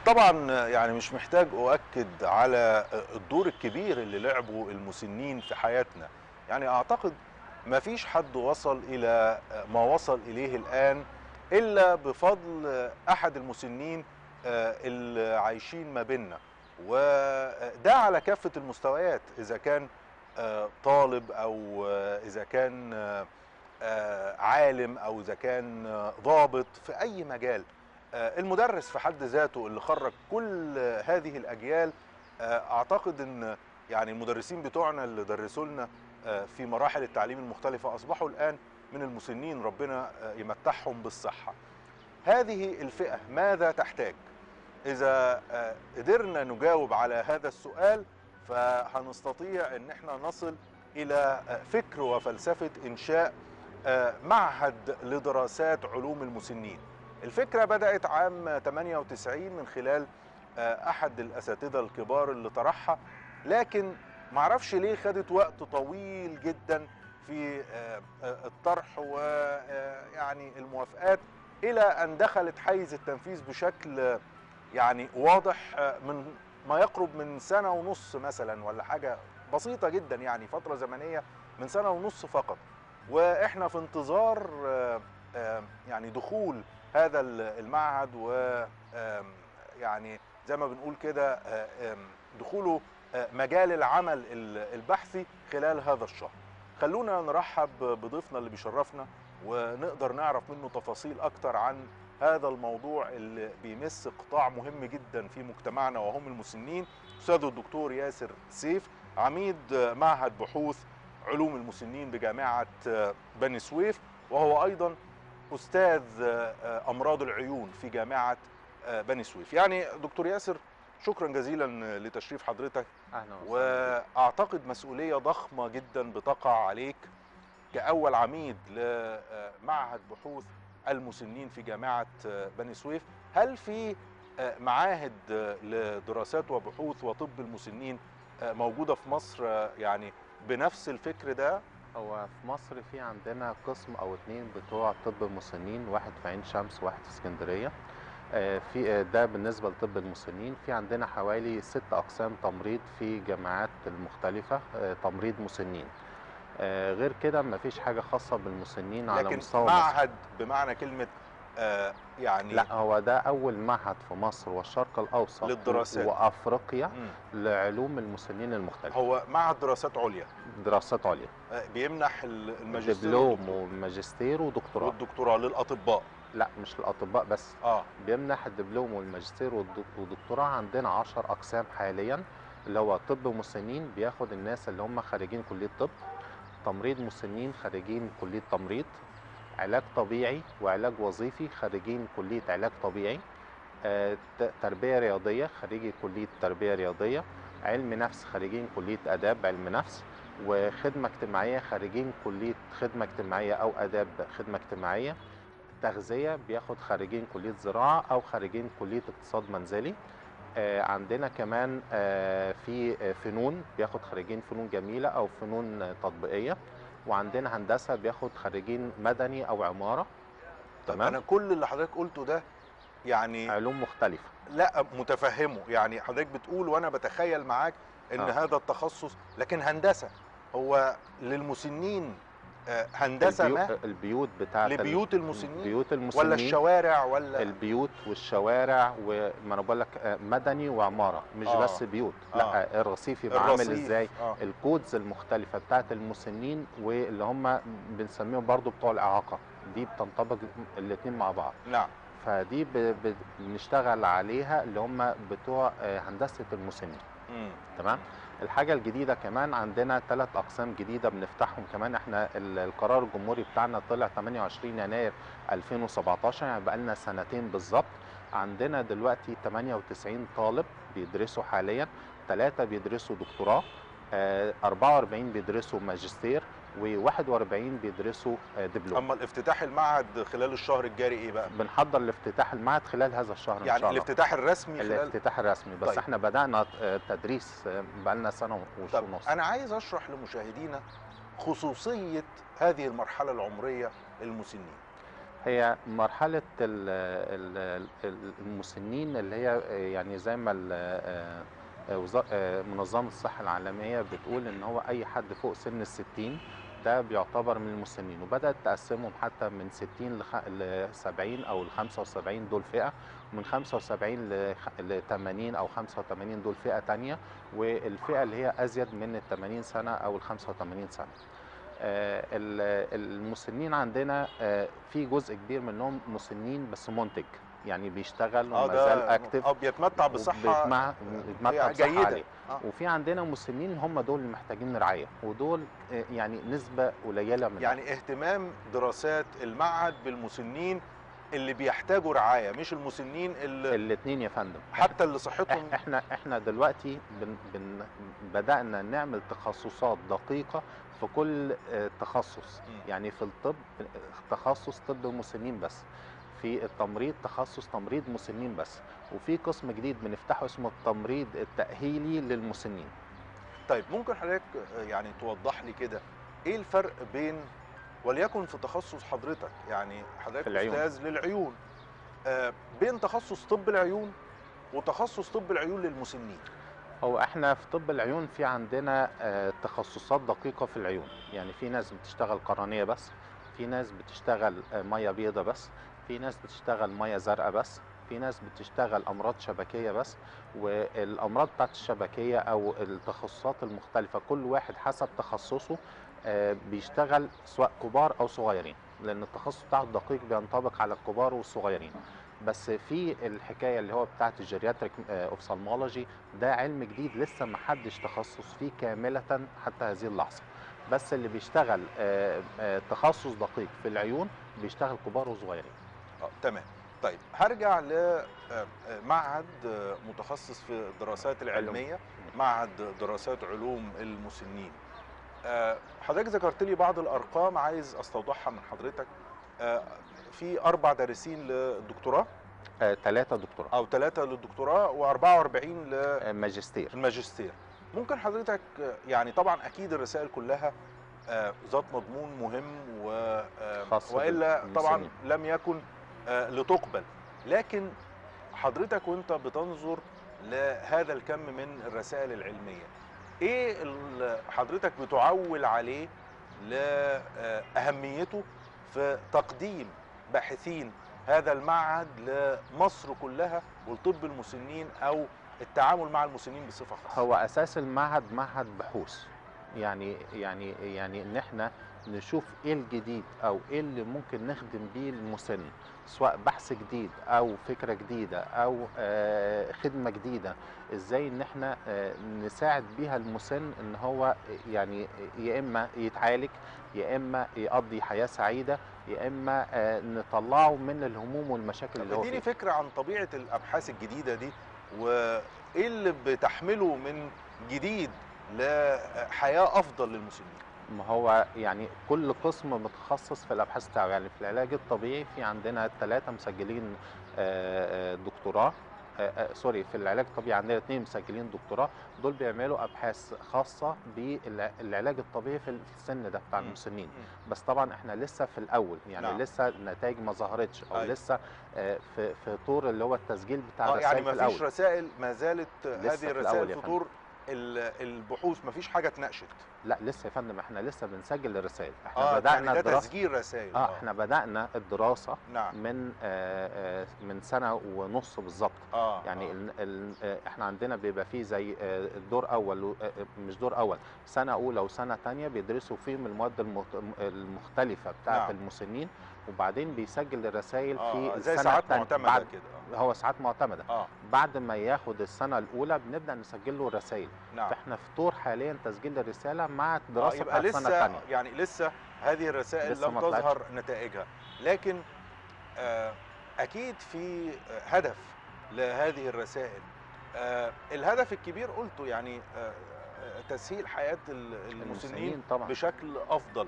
طبعا يعني مش محتاج اؤكد على الدور الكبير اللي لعبه المسنين في حياتنا يعني اعتقد ما فيش حد وصل الى ما وصل اليه الان الا بفضل احد المسنين اللي عايشين ما بيننا وده على كافه المستويات اذا كان طالب او اذا كان عالم او اذا كان ضابط في اي مجال المدرس في حد ذاته اللي خرج كل هذه الاجيال اعتقد ان يعني المدرسين بتوعنا اللي درسوا لنا في مراحل التعليم المختلفه اصبحوا الان من المسنين ربنا يمتعهم بالصحه هذه الفئه ماذا تحتاج اذا قدرنا نجاوب على هذا السؤال فهنستطيع ان احنا نصل الى فكر وفلسفه انشاء معهد لدراسات علوم المسنين الفكره بدات عام 98 من خلال احد الاساتذه الكبار اللي طرحها لكن معرفش ليه خدت وقت طويل جدا في الطرح ويعني الموافقات الى ان دخلت حيز التنفيذ بشكل يعني واضح من ما يقرب من سنه ونص مثلا ولا حاجه بسيطه جدا يعني فتره زمنيه من سنه ونص فقط واحنا في انتظار يعني دخول هذا المعهد و يعني زي ما بنقول كده دخوله مجال العمل البحثي خلال هذا الشهر خلونا نرحب بضيفنا اللي بيشرفنا ونقدر نعرف منه تفاصيل اكتر عن هذا الموضوع اللي بيمس قطاع مهم جدا في مجتمعنا وهم المسنين استاذ الدكتور ياسر سيف عميد معهد بحوث علوم المسنين بجامعه بني سويف وهو ايضا استاذ امراض العيون في جامعه بني سويف يعني دكتور ياسر شكرا جزيلا لتشريف حضرتك اهلا واعتقد مسؤوليه ضخمه جدا بتقع عليك كاول عميد لمعهد بحوث المسنين في جامعه بني سويف هل في معاهد لدراسات وبحوث وطب المسنين موجوده في مصر يعني بنفس الفكر ده هو في مصر في عندنا قسم او اتنين بتوع طب المسنين واحد في عين شمس وواحد في اسكندريه في ده بالنسبه لطب المسنين في عندنا حوالي ست اقسام تمريض في جامعات المختلفه تمريض مسنين غير كده ما فيش حاجه خاصه بالمسنين على لكن مستوى معهد بمعنى كلمه آه يعني لا هو ده اول معهد في مصر والشرق الاوسط للدراسات. وافريقيا مم. لعلوم المسنين المختلفه هو معهد دراسات عليا دراسات عليا آه بيمنح الماجستير دبلوم وماجستير ودكتوراه والدكتوراه للاطباء لا مش للاطباء بس اه بيمنح الدبلوم والماجستير والدك- والدكتوراه عندنا 10 اقسام حاليا اللي هو طب مسنين بياخد الناس اللي هم خارجين كليه طب تمريض مسنين خارجين كليه تمريض علاج طبيعي وعلاج وظيفي خارجين كليه علاج طبيعي آه، ت- تربيه رياضيه خريجي كليه تربيه رياضيه علم نفس خارجين كليه اداب علم نفس وخدمه اجتماعيه خارجين كليه خدمه اجتماعيه او اداب خدمه اجتماعيه تغذيه بياخد خارجين كليه زراعه او خارجين كليه اقتصاد منزلي آه، عندنا كمان آه، في آه، فنون بياخد خريجين فنون جميله او فنون آه، تطبيقيه وعندنا هندسه بياخد خريجين مدني او عماره طب تمام. انا كل اللي حضرتك قلته ده يعني علوم مختلفه لا متفهمه يعني حضرتك بتقول وانا بتخيل معاك ان آه. هذا التخصص لكن هندسه هو للمسنين آه، هندسه البيو- ما البيوت بتاعت ال- لبيوت المسنين بيوت المسنين ولا الشوارع ولا البيوت والشوارع وما انا بقول لك آه، مدني وعماره مش آه. بس بيوت آه. لا الرصيف يبقى عامل الرصيف. ازاي آه. الكودز المختلفه بتاعت المسنين واللي هم بنسميهم برضو بتوع الاعاقه دي بتنطبق الاثنين مع بعض نعم فدي ب- ب- بنشتغل عليها اللي هم بتوع آه، هندسه المسنين مم. تمام الحاجه الجديده كمان عندنا ثلاث اقسام جديده بنفتحهم كمان احنا ال- القرار الجمهوري بتاعنا طلع 28 يناير 2017 يعني بقالنا سنتين بالظبط عندنا دلوقتي 98 طالب بيدرسوا حاليا ثلاثه بيدرسوا دكتوراه آه، 44 بيدرسوا ماجستير و41 بيدرسوا آه، دبلوم اما الافتتاح المعهد خلال الشهر الجاري ايه بقى بنحضر لافتتاح المعهد خلال هذا الشهر ان يعني شاء الله الافتتاح الرسمي خلال الافتتاح الرسمي بس طيب. احنا بدانا آه، تدريس آه، بقالنا سنه وش طب ونص انا عايز اشرح لمشاهدينا خصوصيه هذه المرحله العمريه للمسنين هي مرحلة ال- ال- ال- المسنين اللي هي يعني زي ما ال- آه، آه، وزا- آه، منظمة الصحة العالمية بتقول إن هو أي حد فوق سن الستين ده بيعتبر من المسنين وبدأت تقسمهم حتى من 60 لخ- ل 70 أو ل 75 دول فئة ومن 75 ل خ- ل 80 أو 85 دول فئة تانية والفئة اللي هي أزيد من ال 80 سنة أو ال 85 سنة آه، ال- المسنين عندنا آه، في جزء كبير منهم مسنين بس منتج يعني بيشتغل اه وما زال ده اكتف اه بيتمتع بصحه وبيتمع- بيتمتع بصحة جيده عالية آه. وفي عندنا مسنين هم دول اللي محتاجين رعاية ودول آه، يعني نسبة قليلة من يعني اهتمام دراسات المعهد بالمسنين اللي بيحتاجوا رعايه مش المسنين اللي الاثنين يا فندم حتى اللي صحتهم إح- احنا احنا دلوقتي بن بن بدأنا نعمل تخصصات دقيقة في كل آه، تخصص مم. يعني في الطب آه، تخصص طب مسنين بس في التمريض تخصص تمريض مسنين بس وفي قسم جديد بنفتحه اسمه التمريض التأهيلي للمسنين طيب ممكن حضرتك آه، يعني توضح لي كده ايه الفرق بين وليكن في تخصص حضرتك يعني حضرتك في العيون. استاذ للعيون آه، بين تخصص طب العيون وتخصص طب العيون للمسنين هو احنا في طب العيون في عندنا آه، تخصصات دقيقة في العيون يعني في ناس بتشتغل قرنية بس في ناس بتشتغل آه، مية بيضة بس في ناس بتشتغل مية زرقاء بس في ناس بتشتغل امراض شبكية بس والامراض بتاعت الشبكية او التخصصات المختلفة كل واحد حسب تخصصه آه، بيشتغل سواء كبار او صغيرين لان التخصص بتاعه الدقيق بينطبق على الكبار والصغيرين بس في الحكايه اللي هو بتاعت الجيرياتريك اوفثالمولوجي ده علم جديد لسه ما حدش تخصص فيه كامله حتى هذه اللحظه بس اللي بيشتغل آه، آه، تخصص دقيق في العيون بيشتغل كبار وصغيرين اه تمام طيب هرجع لمعهد متخصص في الدراسات العلميه معهد دراسات علوم المسنين آه، حضرتك ذكرت لي بعض الارقام عايز استوضحها من حضرتك آه، في اربع دارسين للدكتوراه ثلاثه دكتوراه او ثلاثه للدكتوراه و44 آه، ماجستير للماجستير ممكن حضرتك آه، يعني طبعا اكيد الرسائل كلها آه، ذات مضمون مهم و آه، خاص والا طبعا بالمسنين. لم يكن آه، لتقبل لكن حضرتك وانت بتنظر لهذا الكم من الرسائل العلميه ايه ال- حضرتك بتعول عليه لاهميته في تقديم باحثين هذا المعهد لمصر كلها ولطب المسنين او التعامل مع المسنين بصفه خاصه هو اساس المعهد معهد بحوث يعني يعني يعني ان احنا نشوف ايه الجديد او ايه اللي ممكن نخدم بيه المسن سواء بحث جديد او فكره جديده او آه، خدمه جديده ازاي ان احنا آه، نساعد بيها المسن ان هو يعني يا اما يتعالج يا اما يقضي حياه سعيده يا اما آه، نطلعه من الهموم والمشاكل اللي هو اديني فيها فكره عن طبيعه الابحاث الجديده دي وايه اللي بتحمله من جديد لحياه افضل للمسنين ما هو يعني كل قسم متخصص في الابحاث بتاعه يعني في العلاج الطبيعي في عندنا ثلاثه مسجلين آه، آه، دكتوراه آه، آه، سوري في العلاج الطبيعي عندنا اثنين مسجلين دكتوراه دول بيعملوا ابحاث خاصه بالعلاج الطبيعي في السن ده بتاع مم. المسنين بس طبعا احنا لسه في الاول يعني نعم. نعم. لسه النتائج ما ظهرتش او أيوة. لسه آه، في في طور اللي هو التسجيل بتاع اه يعني الرسائل في ما فيش الاول رسائل ما زالت لسه هذه في الرسائل الأول يا في فندم. طور ال- البحوث ما فيش حاجه اتناقشت لا لسه يا فندم احنا لسه بنسجل الرسائل احنا اه بدانا يعني ده الدراسه تسجيل رسائل اه احنا بدانا الدراسه نعم من آه، آه، من سنه ونص بالظبط اه يعني آه. ال ال آه، احنا عندنا بيبقى فيه زي آه، دور اول و- آه، مش دور اول سنه اولى وسنه تانية بيدرسوا فيهم المواد المت- المختلفه بتاعه نعم. المسنين وبعدين بيسجل الرسائل آه في زي السنه ساعات التانية معتمده بعد كده هو ساعات معتمده اه بعد ما ياخد السنه الاولى بنبدا نسجل له الرسائل نعم فاحنا في طور حاليا تسجيل الرساله مع آه الدراسه يبقى بتاعت السنه لسه الثانيه يعني لسه هذه الرسائل لسه لم ما طلعتش. تظهر نتائجها لكن آه اكيد في آه، هدف لهذه الرسائل آه الهدف الكبير قلته يعني آه آه، تسهيل حياه ال- المسنين المسنين طبعا بشكل افضل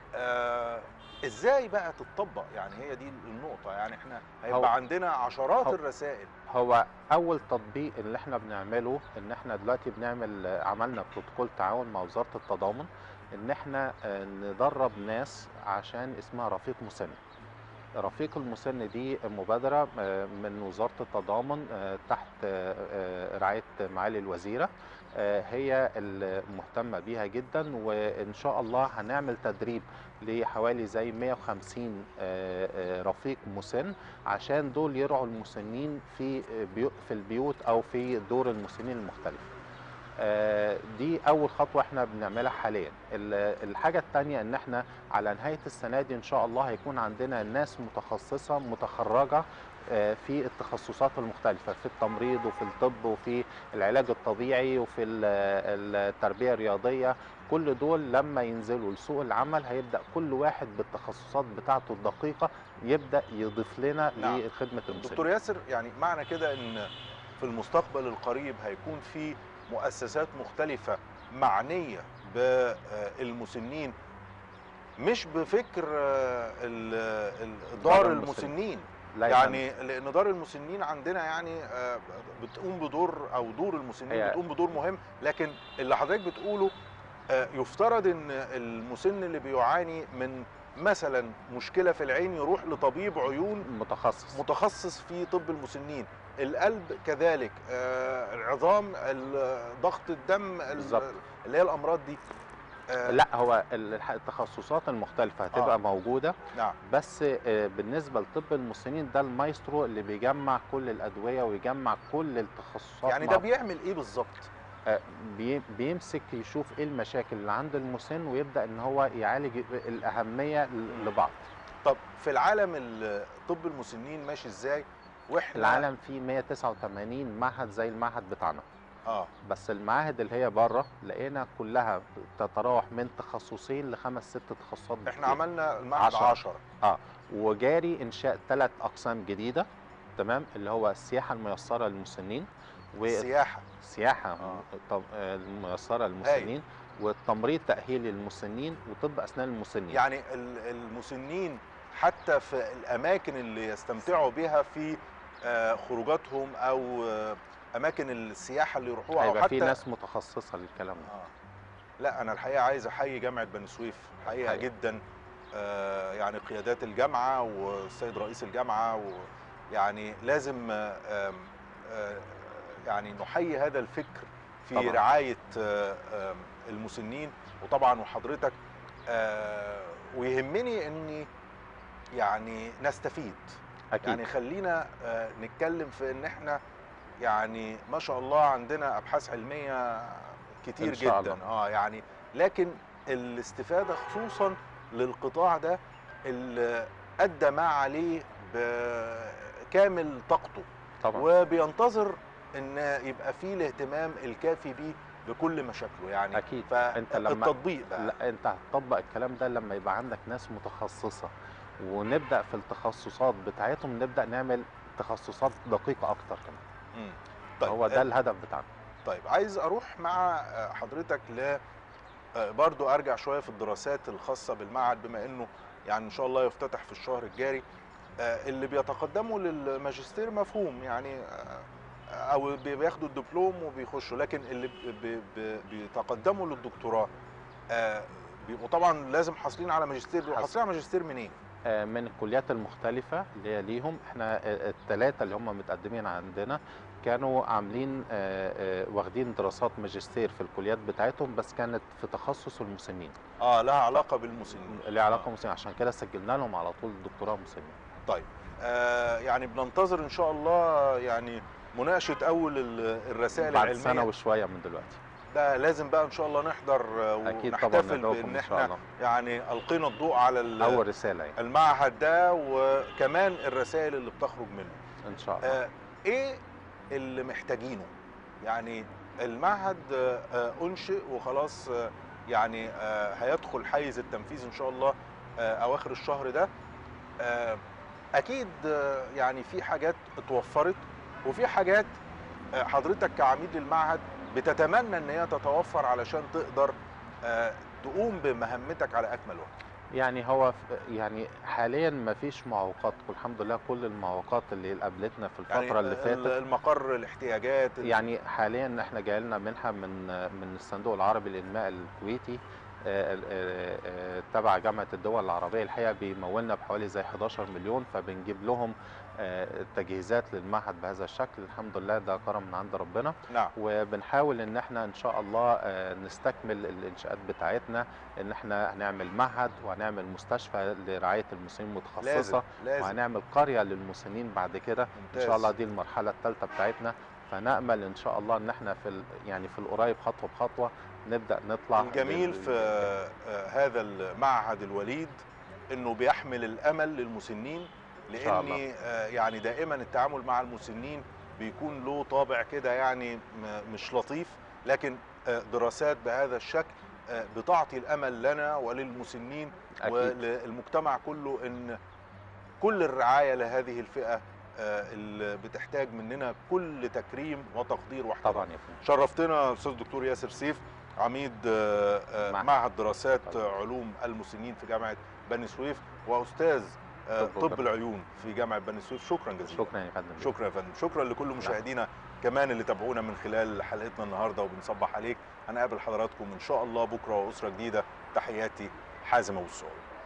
آه ازاي بقى تتطبق يعني هي دي النقطه يعني احنا هيبقى هو- عندنا عشرات هو- الرسائل هو اول تطبيق اللي احنا بنعمله ان احنا دلوقتي بنعمل عملنا بروتوكول تعاون مع وزاره التضامن ان احنا آه، ندرب ناس عشان اسمها رفيق مسن رفيق المسن دي مبادرة آه، من وزارة التضامن آه، تحت آه، آه، رعاية معالي الوزيرة آه، هي المهتمة بيها جدا وإن شاء الله هنعمل تدريب لحوالي زي 150 آه، آه، رفيق مسن عشان دول يرعوا المسنين في آه، بيو- في البيوت أو في دور المسنين المختلفة آه، دي اول خطوه احنا بنعملها حاليا ال- الحاجه الثانيه ان احنا على نهايه السنه دي ان شاء الله هيكون عندنا ناس متخصصه متخرجه آه، في التخصصات المختلفه في التمريض وفي الطب وفي العلاج الطبيعي وفي ال- التربيه الرياضيه كل دول لما ينزلوا لسوق العمل هيبدا كل واحد بالتخصصات بتاعته الدقيقه يبدا يضيف لنا نعم. لخدمه المسلمين دكتور ياسر يعني معنى كده ان في المستقبل القريب هيكون في مؤسسات مختلفة معنية بالمسنين مش بفكر آه، ال- ال- دار دار المسنين. المسنين لا يا فندم. يعني لان دار المسنين عندنا يعني آه، بتقوم بدور او دور المسنين هي- بتقوم بدور مهم لكن اللي حضرتك بتقوله آه، يفترض ان المسن اللي بيعاني من مثلا مشكله في العين يروح لطبيب عيون متخصص متخصص في طب المسنين القلب كذلك آه، العظام ال- ضغط الدم ال- بالظبط. اللي هي الامراض دي آه، لا هو ال- الح- التخصصات المختلفة هتبقى آه. آه. موجودة نعم بس آه، بالنسبة لطب المسنين ده المايسترو اللي بيجمع كل الأدوية ويجمع كل التخصصات يعني مع ده بيعمل ايه بالظبط آه، بي- بيمسك يشوف ايه المشاكل اللي عند المسن ويبدأ ان هو يعالج الأهمية ل- لبعض طب في العالم ال- طب المسنين ماشي ازاي واحنا العالم فيه 189 معهد زي المعهد بتاعنا اه بس المعاهد اللي هي بره لقينا كلها تتراوح من تخصصين لخمس ست تخصصات احنا بالكتير. عملنا المعهد عشرة. 10 وجاري انشاء ثلاث اقسام جديده تمام اللي هو السياحه الميسره للمسنين السياحه والسياحه آه. طب- آه، الميسره للمسنين والتمريض تاهيلي للمسنين وطب اسنان المسنين يعني ال- المسنين حتى في الاماكن اللي يستمتعوا بها في آه، خروجاتهم او آه، اماكن السياحه اللي يروحوها او هيبقى حتى في ناس متخصصه للكلام ده آه. لا انا الحقيقه عايز احيي جامعه بني سويف حقيقه حقيقة. جدا آه، يعني قيادات الجامعه والسيد رئيس الجامعه ويعني لازم آه، آم، آه، يعني نحيي هذا الفكر في طبعاً. رعايه آه، آم، المسنين وطبعا وحضرتك آه، ويهمني اني يعني نستفيد اكيد يعني خلينا آه، نتكلم في ان احنا يعني ما شاء الله عندنا ابحاث علميه كتير إن شاء جدا الله. اه يعني لكن الاستفاده خصوصا للقطاع ده اللي ادى ما عليه بكامل طاقته طبعا وبينتظر ان يبقى فيه الاهتمام الكافي بيه بكل مشاكله يعني اكيد انت لما فالتطبيق بقى لا انت هتطبق الكلام ده لما يبقى عندك ناس متخصصه ونبدا في التخصصات بتاعتهم نبدا نعمل تخصصات دقيقه اكتر كمان مم. طيب هو ده الهدف بتاعنا طيب عايز اروح مع حضرتك ل برضو ارجع شويه في الدراسات الخاصه بالمعهد بما انه يعني ان شاء الله يفتتح في الشهر الجاري آه، اللي بيتقدموا للماجستير مفهوم يعني آه، او بي- بياخدوا الدبلوم وبيخشوا لكن اللي بي- بي- بيتقدموا للدكتوراه آه، بيبقوا طبعا لازم حاصلين على ماجستير بيبقوا حصل. حاصلين على ماجستير منين؟ آه، من الكليات المختلفة اللي هي ليهم احنا الثلاثة اللي هم متقدمين عندنا كانوا عاملين آه، آه، واخدين دراسات ماجستير في الكليات بتاعتهم بس كانت في تخصص المسنين اه لها علاقه بالمسنين اللي علاقة مسنين عشان كده سجلنا لهم على طول دكتوراه مسنين طيب آه يعني بننتظر ان شاء الله يعني مناقشه اول ال- الرسائل بعد العلميه سنة وشوية من دلوقتي ده لازم بقى ان شاء الله نحضر آه، أكيد طبعا ونحتفل ندعوكم بان إن شاء احنا الله يعني القينا الضوء على ال- أول رسالة يعني المعهد ده وكمان الرسائل اللي بتخرج منه إن شاء الله آه ايه اللي محتاجينه يعني المعهد آه آه، انشئ وخلاص آه يعني آه هيدخل حيز التنفيذ ان شاء الله آه اواخر الشهر ده آه اكيد آه يعني في حاجات اتوفرت وفي حاجات آه حضرتك كعميد للمعهد بتتمنى ان هي تتوفر علشان تقدر آه تقوم بمهمتك على اكمل وجه يعني هو ف- يعني حاليا ما فيش معوقات والحمد لله كل المعوقات اللي قابلتنا في الفترة يعني اللي فاتت المقر الاحتياجات يعني حاليا احنا جاي لنا منحه من من الصندوق العربي للانماء الكويتي آه، آه، آه، تبع جامعه الدول العربيه الحقيقه بيمولنا بحوالي زي 11 مليون فبنجيب لهم آه، تجهيزات للمعهد بهذا الشكل الحمد لله ده كرم من عند ربنا نعم وبنحاول ان احنا ان شاء الله آه، نستكمل الانشاءات بتاعتنا ان احنا هنعمل معهد وهنعمل مستشفى لرعايه المسنين لازم المتخصصه لازم وهنعمل قريه للمسنين بعد كده ان ممتاز. شاء الله دي المرحله الثالثه بتاعتنا فنامل ان شاء الله ان احنا في ال- يعني في القريب خطوه بخطوه نبدا نطلع الجميل لل- في آه، هذا المعهد الوليد انه بيحمل الامل للمسنين شاء الله. لان آه، يعني دائما التعامل مع المسنين بيكون له طابع كده يعني م- مش لطيف لكن آه، دراسات بهذا الشكل آه، بتعطي الامل لنا وللمسنين أكيد. وللمجتمع كله ان كل الرعايه لهذه الفئه آه، اللي بتحتاج مننا كل تكريم وتقدير واحترام طبعا يا فندم شرفتنا استاذ دكتور ياسر سيف عميد آه، آه، معهد. معهد دراسات طبعا. آه، علوم المسنين في جامعه بني سويف واستاذ آه، طب طب وجراحة. العيون في جامعه بني سويف شكرا جزيلا شكرا يا فندم شكرا يا فندم شكرا لكل مشاهدينا كمان اللي تابعونا من خلال حلقتنا النهارده وبنصبح عليك هنقابل حضراتكم ان شاء الله بكره واسره جديده تحياتي حازم ابو السعود